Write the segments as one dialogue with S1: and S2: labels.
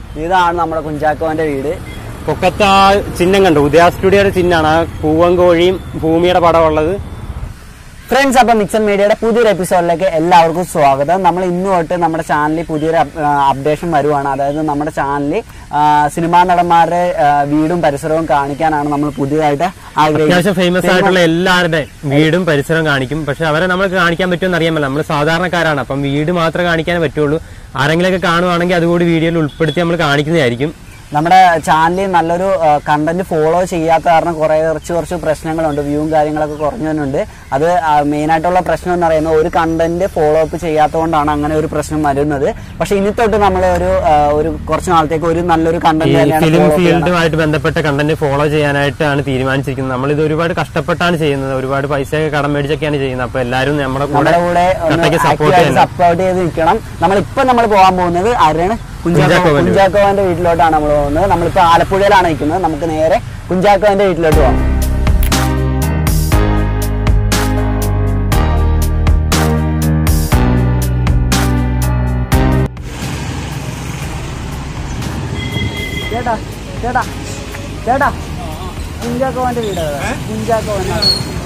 S1: ഇതാണ് നമ്മുടെ കുഞ്ചാക്കോന്റെ വീട്
S2: പൊക്കത്ത് ആ ചിഹ്നം കണ്ടു ഉദയ സ്റ്റുഡിയോയുടെ ചിഹ്നമാണ് ആ പൂവങ്കോഴിയും ഭൂമിയുടെ പടമുള്ളത്
S1: ഫ്രണ്ട്സ് അപ്പൊ മിക്സൺ മീഡിയയുടെ പുതിയൊരു എപ്പിസോഡിലേക്ക് എല്ലാവർക്കും സ്വാഗതം നമ്മൾ ഇന്ന് തൊട്ട് നമ്മുടെ ചാനലിൽ പുതിയൊരു അപ്ഡേഷൻ വരുവാണ് അതായത് നമ്മുടെ ചാനലിൽ സിനിമാ നടന്മാരുടെ ആ, വീടും പരിസരവും കാണിക്കാനാണ് നമ്മൾ പുതിയതായിട്ട്
S2: അത്യാവശ്യം ഫേമസ് ആയിട്ടുള്ള എല്ലാവരുടെയും വീടും പരിസരവും കാണിക്കും പക്ഷെ അവരെ നമ്മൾ കാണിക്കാൻ പറ്റുമെന്ന് അറിയാമല്ലോ നമ്മൾ സാധാരണക്കാരാണ് അപ്പം വീട് മാത്രമേ കാണിക്കാനേ പറ്റുള്ളൂ ആരെങ്കിലുമൊക്കെ കാണുവാണെങ്കിൽ അതുകൂടി വീഡിയോയിൽ ഉൾപ്പെടുത്തി നമ്മൾ കാണിക്കുന്നതായിരിക്കും
S1: നമ്മുടെ ചാനലിൽ നല്ലൊരു കണ്ടന്റ് ഫോളോ ചെയ്യാത്ത കാരണം കുറെ കുറച്ച് കുറച്ച് പ്രശ്നങ്ങളുണ്ട് വ്യൂവും കാര്യങ്ങളൊക്കെ കുറഞ്ഞുണ്ട് അത് മെയിൻ ആയിട്ടുള്ള പ്രശ്നം എന്ന് പറയുന്നത് ഒരു കണ്ടന്റ് ഫോളോ അപ്പ് ചെയ്യാത്തതുകൊണ്ടാണ് അങ്ങനെ ഒരു പ്രശ്നം വരുന്നത് പക്ഷെ ഇനി തൊട്ട് നമ്മൾ ഒരു ആ, ഒരു കുറച്ച് നാളത്തേക്ക് ഒരു നല്ലൊരു
S2: ഈ
S1: കണ്ടന്റ് തന്നെയാണ്
S2: ഫിലിം
S1: follow ചെയ്യണം.
S2: ഫീൽഡുമായിട്ട് ബന്ധപ്പെട്ട കണ്ടന്റ് ഫോളോ ചെയ്യാനായിട്ടാണ് തീരുമാനിച്ചിരിക്കുന്നത് നമ്മളിത് ഒരുപാട് കഷ്ടപ്പെട്ടാണ് ചെയ്യുന്നത് ഒരുപാട് പൈസയൊക്കെ കടം മേടിച്ചൊക്കെയാണ് ചെയ്യുന്നത് അപ്പൊ എല്ലാവരും നമ്മുടെ കൂടെ
S1: നമ്മുടെ കൂടെ
S2: കട്ടയ്ക്ക് സപ്പോർട്ട്
S1: ആക്റ്റീവായിട്ട്
S2: ചെയ്യണം
S1: സപ്പോർട്ട് ചെയ്ത് നിൽക്കണം നമ്മളിപ്പോ നമ്മൾ പോകാൻ പോകുന്നത് ആരാണ് കുഞ്ചാക്കോ
S2: കുഞ്ചാക്കോവന്റെ വീട്.
S1: കുഞ്ചാക്കോവന്റെ വീട്ടിലോട്ടാണ് നമ്മൾ പോകുന്നത് നമ്മളിപ്പോ ആലപ്പുഴയിലാണ് നിൽക്കുന്നത് നമുക്ക് നേരെ കുഞ്ചാക്കോവന്റെ വീട്ടിലോട്ട് പോകാം ചേട്ടാ ചേട്ടാ ചേട്ടാ കുഞ്ചാക്കോവന്റെ വീട് കുഞ്ചാക്കോവൻ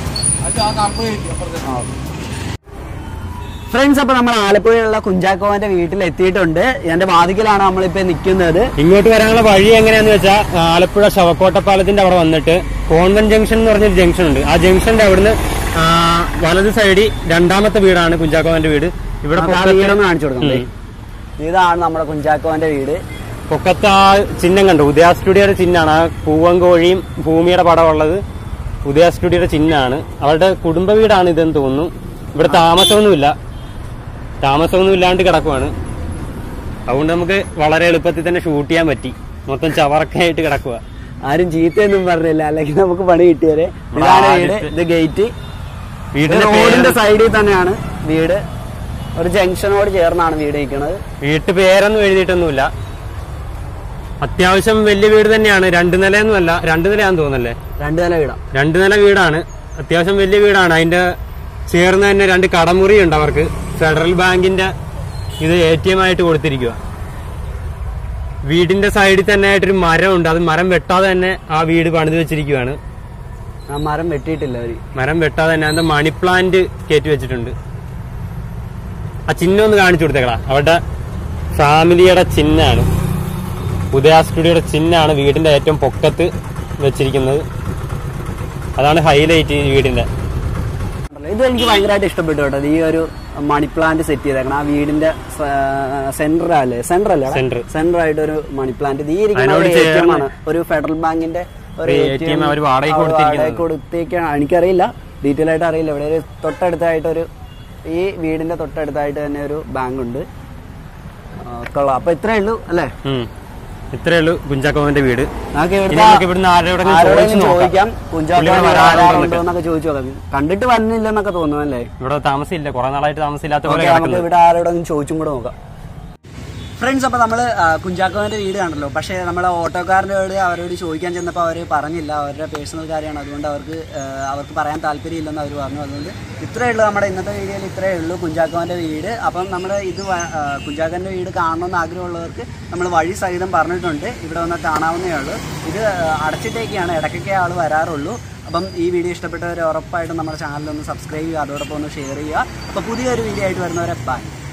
S1: ഫ്രണ്ട്സ് അപ്പൊ നമ്മൾ ആലപ്പുഴയിലുള്ള കുഞ്ചാക്കോവന്റെ വീട്ടിൽ എത്തിയിട്ടുണ്ട് എന്റെ വാതിക്കലാണ് നമ്മളിപ്പോ നിൽക്കുന്നത്
S2: ഇങ്ങോട്ട് വരാനുള്ള വഴി എങ്ങനെയാന്ന് വെച്ചാൽ ആലപ്പുഴ ശവക്കോട്ടപ്പാലത്തിന്റെ അവിടെ വന്നിട്ട് കോൺവെന്റ് ജംഗ്ഷൻ എന്ന് പറഞ്ഞൊരു ജംഗ്ഷൻ ഉണ്ട് ആ ജംഗ്ഷന്റെ അവിടുന്ന് ആ, വലത് സൈഡിൽ രണ്ടാമത്തെ വീടാണ് കുഞ്ചാക്കോവന്റെ വീട് ഇവിടെ
S1: നമുക്ക് ആ
S2: പൊക്കത്ത്
S1: വീടൊന്ന് കാണിച്ചു കൊടുക്കാം
S2: ഉം.
S1: ഇതാണ് നമ്മുടെ കുഞ്ചാക്കോവന്റെ വീട്
S2: പൊക്കത്ത് ആ ചിഹ്നം കണ്ടു ഉദയ സ്റ്റുഡിയോയുടെ ചിഹ്നമാണ് ആ പൂവങ്കോഴിയും ഭൂമിയുടെ പടമുള്ളത് ഉദയ സ്റ്റുഡിയോയുടെ ചിഹ്നമാണ് അവരുടെ കുടുംബ വീടാണ് ഇതെന്ന് തോന്നുന്നു ഇവിടെ താമസമൊന്നുമില്ല താമസമൊന്നും ഇല്ലാണ്ട് കിടക്കുവാണ് അതുകൊണ്ട് നമുക്ക് വളരെ എളുപ്പത്തിൽ തന്നെ ഷൂട്ട് ചെയ്യാൻ പറ്റി മൊത്തം ചവറക്കായിട്ട് കിടക്കുക
S1: ആരും ചീത്തയൊന്നും പറഞ്ഞില്ല അല്ലെങ്കിൽ നമുക്ക് പണി കിട്ടിയവരെ ഇതാണ് വീട് ഇത് ഗേറ്റ്
S2: വീടിന്റെ
S1: റോഡിന്റെ
S2: പേര്
S1: സൈഡിൽ തന്നെയാണ് വീട് ഒരു ജംഗ്ഷനോട് ചേർന്നാണ് വീട് നിൽക്കുന്നത്
S2: വീട്ടു പേരൊന്നും എഴുതിയിട്ടൊന്നുമില്ല അത്യാവശ്യം വലിയ വീട് തന്നെയാണ് രണ്ട് നിലയൊന്നുമല്ല രണ്ട് നിലയാന്ന് തോന്നല്ലേ
S1: രണ്ടു നില വീടാ
S2: രണ്ട് നില വീടാണ് അത്യാവശ്യം വലിയ വീടാണ് അതിന്റെ ചേർന്ന് തന്നെ രണ്ട് കടമുറി ഉണ്ട് അവർക്ക് ഫെഡറൽ ബാങ്കിന്റെ ഇത് എ ടി എം ആയിട്ട് കൊടുത്തിരിക്കുക വീടിന്റെ സൈഡിൽ തന്നെ ആയിട്ടൊരു മരം ഉണ്ട് അത് മരം വെട്ടാതെ തന്നെ ആ വീട് പണിത് വെച്ചിരിക്കുകയാണ്
S1: ആ മരം വെട്ടിയിട്ടില്ല അവര്
S2: മരം വെട്ടാതെ തന്നെ അതിന്റെ മണി പ്ലാന്റ് കയറ്റി വെച്ചിട്ടുണ്ട് ആ ചിഹ്നം ഒന്ന് കാണിച്ചു കൊടുത്തേക്കടാ അവരുടെ ഫാമിലിയുടെ ചിഹ്നമാണ് ഉദയ സ്റ്റുഡിയോയുടെ ചിഹ്നമാണ് വീടിന്റെ ഏറ്റവും പൊക്കത്ത് വെച്ചിരിക്കുന്നത് അതാണ് ഹൈലൈറ്റ് ഈ വീടിന്റെ
S1: ഇത് എനിക്ക് ഭയങ്കരമായിട്ട് ഇഷ്ടപ്പെട്ടു കേട്ടോ ഈ ഒരു മണി പ്ലാന്റ് സെറ്റ് ചെയ്തേക്കണം ആ വീടിന്റെ സെന്റർ അല്ലേ സെന്റർ അല്ലേ
S2: Center.
S1: സെന്റർ ആയിട്ട് ഒരു മണി പ്ലാന്റ് ഇത് ഈ ഇരിക്കുന്ന
S2: അതിനോട്
S1: ഒരു ATM
S2: ചേർന്ന്
S1: ആണ് ഒരു ഫെഡറൽ ബാങ്കിന്റെ ഒരു
S2: ഒരു
S1: ATM
S2: ATM അവര് വാടകയ്ക്ക്
S1: അവര്
S2: കൊടുത്തിരിക്കുന്നത്.
S1: വാടകയ്ക്ക് കൊടുത്തേക്കാണ് എനിക്കറിയില്ല ഡീറ്റെയിൽ ആയിട്ട് അറിയില്ല ഇവിടെ ഒരു തൊട്ടടുത്തായിട്ട് ഒരു ഈ വീടിന്റെ തൊട്ടടുത്തായിട്ട് തന്നെ ഒരു ബാങ്ക് ഉണ്ട് ആ, കൊള്ളാം അപ്പൊ ഇത്രേ ഉള്ളൂ അല്ലേ
S2: ഉം. ഇത്രയേ ഉള്ളൂ കുഞ്ചാക്കോവന്റെ വീട്
S1: നമുക്ക്
S2: ഇനി നമുക്ക് ഇവിടുന്ന് ആരോടെങ്കിലും
S1: ആരോടെങ്കിലും
S2: ചോദിച്ച് നോക്കാം.
S1: ചോദിക്കാം കുഞ്ചാക്കോ
S2: പുള്ളിയുടെ വരാറുണ്ടോ
S1: വരാറുണ്ടോ എന്നൊക്കെ ചോദിച്ചു നോക്കാം കണ്ടിട്ട് വന്നില്ലെന്നൊക്കെ തോന്നുന്നു അല്ലേ
S2: ഇവിടെ താമസമില്ല കുറെ നാളായിട്ട് താമസമില്ലാത്ത പോലെ
S1: ഓക്കേ, നമുക്ക്
S2: കിടക്കുന്നത്
S1: ഇവിടെ ആരോടെങ്കിലും ചോദിച്ചും കൂടെ നോക്കാം ഫ്രണ്ട്സ് അപ്പോൾ നമ്മൾ കുഞ്ചാക്കോവിൻ്റെ വീട് കണ്ടല്ലോ പക്ഷേ നമ്മൾ ഓട്ടോക്കാരനോട് അവരോട് ചോദിക്കാൻ ചെന്നപ്പോൾ അവർ പറഞ്ഞില്ല അവരുടെ പേഴ്സണൽ കാര്യമാണ് അതുകൊണ്ട് അവർക്ക് ആ, അവർക്ക് പറയാൻ താല്പര്യമില്ലെന്ന് അവർ പറഞ്ഞു അതുകൊണ്ട് ഇത്രയേ ഉള്ളൂ നമ്മുടെ ഇന്നത്തെ വീഡിയോയിൽ ഇത്രയേ ഉള്ളൂ കുഞ്ചാക്കോവിൻ്റെ വീട് അപ്പം നമ്മൾ ഇത് വ- ആ, കുഞ്ചാക്കോൻ്റെ വീട് കാണണമെന്ന് ആഗ്രഹമുള്ളവർക്ക് നമ്മൾ വഴി സഹിതം പറഞ്ഞിട്ടുണ്ട് ഇവിടെ വന്ന് കാണാവുന്നേ ഉള്ളൂ ഇത് ആ, അടച്ചിട്ടേക്കാണ് ഇടയ്ക്കൊക്കെ ആൾ വരാറുള്ളൂ അപ്പം ഈ വീഡിയോ ഇഷ്ടപ്പെട്ടവർ ഉറപ്പായിട്ടും നമ്മുടെ ചാനലൊന്ന് സബ്സ്ക്രൈബ് ചെയ്യുക അതോടൊപ്പം ഒന്ന് ഷെയർ ചെയ്യുക അപ്പോൾ പുതിയൊരു വീഡിയോ ആയിട്ട് വരുന്നവരെ ബൈ